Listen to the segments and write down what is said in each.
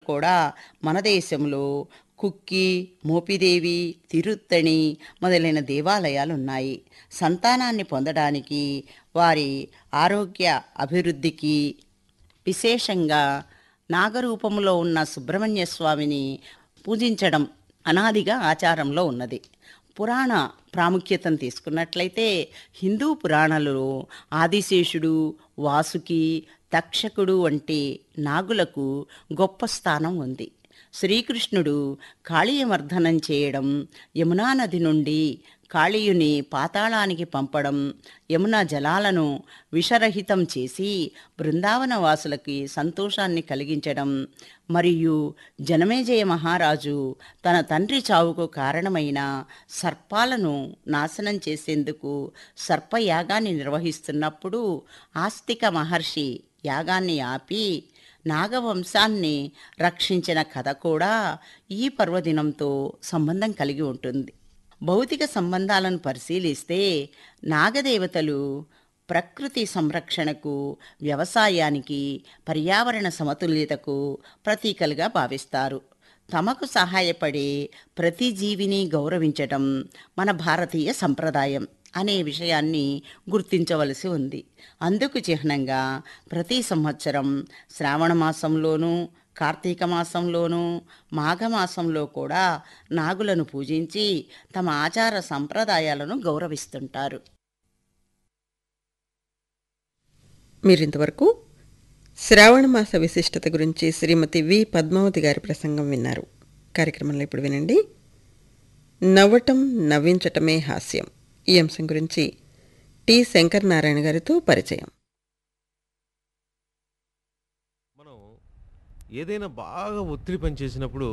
కూడా మన దేశంలో కుక్కి మోపిదేవి తిరుత్తణి మొదలైన దేవాలయాలు ఉన్నాయి సంతానాన్ని పొందడానికి వారి ఆరోగ్య అభివృద్ధికి విశేషంగా నాగరూపంలో ఉన్న సుబ్రహ్మణ్య స్వామిని పూజించడం అనాదిగా ఆచారంలో ఉన్నది పురాణ ప్రాముఖ్యతను తీసుకున్నట్లయితే హిందూ పురాణాలలో ఆదిశేషుడు వాసుకి తక్షకుడు వంటి నాగులకు గొప్ప స్థానం ఉంది శ్రీకృష్ణుడు కాళీయమర్దనం చేయడం యమునా నది నుండి కాళీయుని పాతాళానికి పంపడం యమునా జలాలను విషరహితం చేసి బృందావన వాసులకి సంతోషాన్ని కలిగించడం మరియు జనమేజయ మహారాజు తన తండ్రి చావుకు కారణమైన సర్పాలను నాశనం చేసేందుకు సర్పయాగాన్ని నిర్వహిస్తున్నప్పుడు ఆస్తిక మహర్షి యాగాన్ని ఆపి నాగవంశాన్ని రక్షించిన కథ కూడా ఈ పర్వదినంతో సంబంధం కలిగి ఉంటుంది భౌతిక సంబంధాలను పరిశీలిస్తే నాగదేవతలు ప్రకృతి సంరక్షణకు వ్యవసాయానికి పర్యావరణ సమతుల్యతకు ప్రతీకలుగా భావిస్తారు తమకు సహాయపడే ప్రతి జీవిని గౌరవించటం మన భారతీయ సంప్రదాయం అనే విషయాన్ని గుర్తించవలసి ఉంది అందుకు చిహ్నంగా ప్రతి సంవత్సరం శ్రావణ మాసంలోనూ కార్తీక మాసంలోనూ మాఘమాసంలో కూడా నాగులను పూజించి తమ ఆచార సంప్రదాయాలను గౌరవిస్తుంటారు మీరింతవరకు శ్రావణ మాస విశిష్టత గురించి శ్రీమతి వి పద్మావతి గారి ప్రసంగం విన్నారు కార్యక్రమంలో ఇప్పుడు వినండి నవ్వటం నవ్వించటమే హాస్యం ఈ అంశం గురించి టి శంకర్ నారాయణ గారితో పరిచయం మనం ఏదైనా బాగా ఒత్తిడి పని చేసినప్పుడు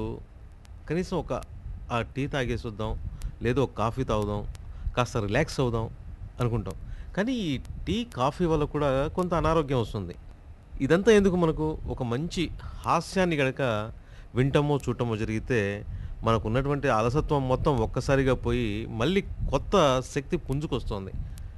కనీసం ఒక ఆ టీ తాగేసి వద్దాం లేదో ఒక కాఫీ తాగుదాం కాస్త రిలాక్స్ అవుదాం అనుకుంటాం కానీ ఈ టీ కాఫీ వల్ల కూడా కొంత అనారోగ్యం వస్తుంది ఇదంతా ఎందుకు మనకు ఒక మంచి హాస్యాన్ని గనక వింటమో చూడటమో జరిగితే మనకు ఉన్నటువంటి అలసత్వం మొత్తం ఒక్కసారిగా పోయి మళ్ళీ కొత్త శక్తి పుంజుకొస్తుంది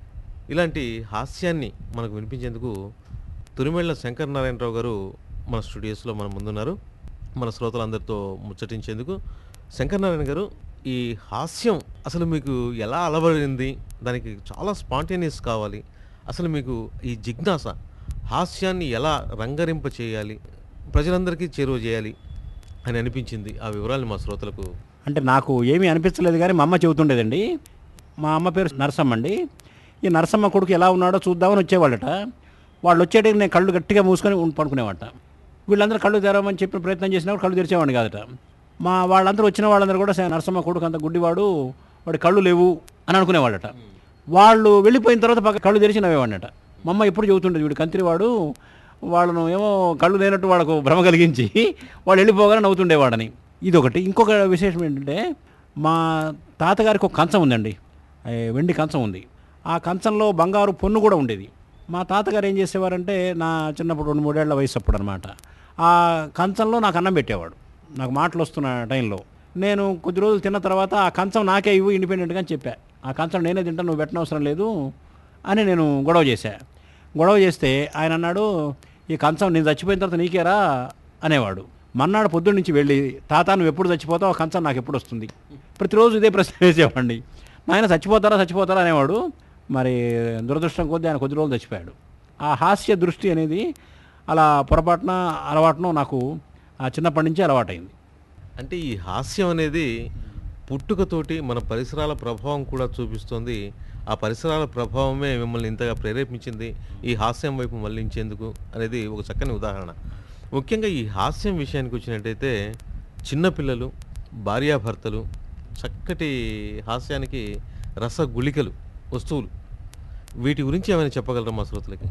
ఇలాంటి హాస్యాన్ని మనకు వినిపించేందుకు తురిమెళ్ల శంకర్ నారాయణరావు గారు మన స్టూడియోస్లో మన ముందున్నారు మన శ్రోతలందరితో ముచ్చటించేందుకు శంకర్ నారాయణ గారు ఈ హాస్యం అసలు మీకు ఎలా అలవడింది దానికి చాలా స్పాంటేనియస్ కావాలి అసలు మీకు ఈ జిజ్ఞాస హాస్యాన్ని ఎలా రంగరింప చేయాలి ప్రజలందరికీ చేరువ చేయాలి అని అనిపించింది ఆ వివరాలు మా శ్రోతలకు అంటే నాకు ఏమీ అనిపించలేదు కానీ మా అమ్మ చెబుతుండేదండి మా అమ్మ పేరు నరసమ్మ అండి ఈ నరసమ్మ కొడుకు ఎలా ఉన్నాడో చూద్దామని వచ్చేవాళ్ళట వాళ్ళు వచ్చేటికి నేను కళ్ళు గట్టిగా మూసుకొని ఉం- పడుకునేవాట వీళ్ళందరూ కళ్ళు తెరవమని చెప్పిన ప్రయత్నం చేసినా కూడా కళ్ళు తెరిచేవాడిని కాదట మా వాళ్ళందరూ వచ్చిన వాళ్ళందరూ కూడా "సే- నరసమ్మ కొడుకు అంత గుడ్డివాడు వాడి కళ్ళు లేవు అని అనుకునేవాళ్ళట వాళ్ళు వెళ్ళిపోయిన తర్వాత పక్క కళ్ళు తెరిచి నవ్వేవాడినట మా అమ్మ ఎప్పుడు చెబుతుండేది వీడు కంత్రివాడు వాళ్ళను ఏమో కళ్ళు లేనట్టు వాళ్ళకు భ్రమ కలిగించి వాళ్ళు వెళ్ళిపోగానే నవ్వుతుండేవాడని ఇదొకటి ఇంకొక విశేషం ఏంటంటే మా తాతగారికి ఒక కంచం ఉందండి ఏ, వెండి కంచం ఉంది ఆ కంచంలో బంగారు పొన్ను కూడా ఉండేది మా తాతగారు ఏం చేసేవారంటే నా చిన్నప్పుడు రెండు మూడేళ్ల వయసు అప్పుడు అనమాట ఆ కంచంలో నాకు అన్నం పెట్టేవాడు నాకు మాటలు వస్తున్న టైంలో నేను కొద్ది రోజులు తిన్న తర్వాత ఆ కంచం నాకే ఇవ్వు ఇండిపెండెంట్గా అని చెప్పా ఆ కంచం నేనే తింటాను నువ్వు పెట్టనవసరం లేదు అని నేను గొడవ చేశా గొడవ చేస్తే ఆయన అన్నాడు ఈ కంచం నేను చచ్చిపోయిన తర్వాత నీకేరా అనేవాడు మన్నాడు పొద్దున్న నుంచి వెళ్ళి తాత నువ్వు ఎప్పుడు చచ్చిపోతావు ఆ కంచం నాకు ఎప్పుడు వస్తుంది ప్రతిరోజు ఇదే ప్రశ్న వేసేవాడిని నాయన చచ్చిపోతారా చచ్చిపోతారా అనేవాడు మరి దురదృష్టం కొద్దీ ఆయన కొద్ది రోజులు చచ్చిపోయాడు ఆ హాస్య దృష్టి అనేది అలా పొరపాటున అలవాటునో నాకు ఆ చిన్నప్పటి నుంచి అలవాటైంది అంటే ఈ హాస్యం అనేది పుట్టుకతోటి మన పరిసరాల ప్రభావం కూడా చూపిస్తుంది ఆ పరిసరాల ప్రభావమే మిమ్మల్ని ఇంతగా ప్రేరేపించింది ఈ హాస్యం వైపు మళ్లించేందుకు అనేది ఒక చక్కని ఉదాహరణ ముఖ్యంగా ఈ హాస్యం విషయానికి వచ్చినట్టయితే చిన్నపిల్లలు భార్యాభర్తలు చక్కటి హాస్యానికి రసగుళికలు వస్తువులు వీటి గురించి ఏమైనా చెప్పగలరా మా శ్రోతలకి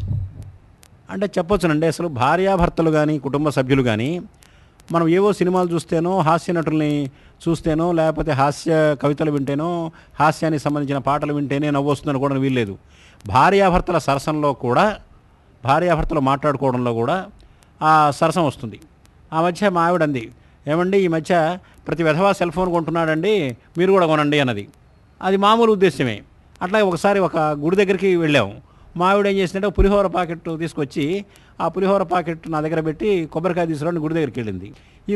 అంటే చెప్పొచ్చునండి అసలు భార్యాభర్తలు కానీ కుటుంబ సభ్యులు కానీ మనం ఏవో సినిమాలు చూస్తేనో హాస్య నటుల్ని చూస్తేనో లేకపోతే హాస్య కవితలు వింటేనో హాస్యానికి సంబంధించిన పాటలు వింటేనే నవ్వు వస్తుందని కూడా వీల్లేదు భార్యాభర్తల సరసంలో కూడా భార్యాభర్తలు మాట్లాడుకోవడంలో కూడా ఆ సరసం వస్తుంది ఆ మధ్య మా ఆవిడ అంది ఏమండి ఈ మధ్య ప్రతి విధవా సెల్ ఫోన్ కొంటున్నాడండి మీరు కూడా కొనండి అన్నది అది మామూలు ఉద్దేశమే అట్లాగే ఒకసారి ఒక గుడి దగ్గరికి వెళ్ళాము మా ఆవిడ ఏం చేసిందంటే ఒక పులిహోర ప్యాకెట్ తీసుకొచ్చి ఆ పులిహోర ప్యాకెట్ నా దగ్గర పెట్టి కొబ్బరికాయ తీసుకురాని గుడి దగ్గరికి వెళ్ళింది ఈ